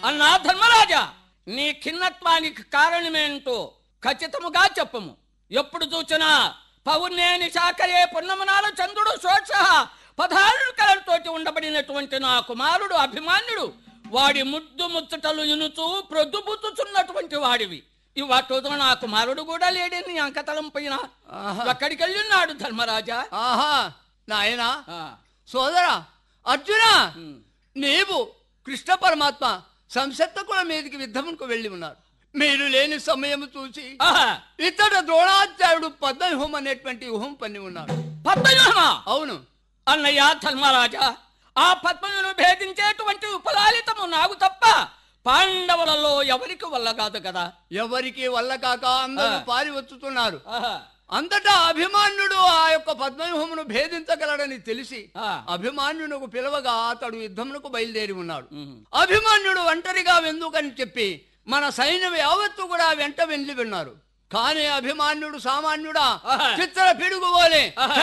అన్నా ధర్మరాజా నీ ఖిన్నత్వానికి కారణమేంటో ఖచ్చితముగా చెప్పము ఎప్పుడు చూచినా పౌర్ణేని శాఖయే పున్నమనాల చంద్రుడు శోష పదహారు కళలతోటి ఉండబడినటువంటి నా కుమారుడు అభిమాన్యుడు వాడి ముద్దు ముచ్చటలు ఇనుచూ ప్రొద్దుబుచ్చుచున్నటువంటి వాడివి ఇవాటోతో నా కుమారుడు కూడా లేడే నీ అంకతలం పైన ఆహా. ఎక్కడికి వెళ్ళున్నాడు ధర్మరాజా ఆహా నాయనా ఆ, సోదరా అర్జున ఉమ్. నీవు కృష్ణ పరమాత్మ సంసప్తకుల మీదకి యుద్ధమునకు వెళ్ళి ఉన్నారు మీరు లేని సమయం చూసి ఆహా, ఇతడు ద్రోణాచార్యుడు పద్మవ్యూహం అనేటువంటి వ్యూహం పన్ని ఉన్నాడు పద్మవ్యూహమా అవును అన్నయ్య ధర్మరాజా ఆ పద్మమును భేదించేటువంటి ఉపలాలితము నాకు తప్ప పాండవులలో ఎవరికి వల్ల కాదు కదా ఎవరికి వల్ల కాక అందరూ ఆ. పారి వచ్చుతున్నారు ఆహా, అంతటా అభిమాన్యుడు ఆ యొక్క పద్మవ్యూహమును భేదించగలడని తెలిసి ఆ. అభిమాన్యునకు పిలవగా అతడు యుద్ధమునకు బయలుదేరి ఉన్నాడు ఉహు. అభిమన్యుడు ఒంటరిగా వెందుకని చెప్పి మన సైన్యం యావత్తు కూడా వెంట వెళ్ళి విన్నారు కానీ అభిమాన్యుడు సామాన్యుడా ఆహా. చిత్ర పిడుగు పోలే ఆహా.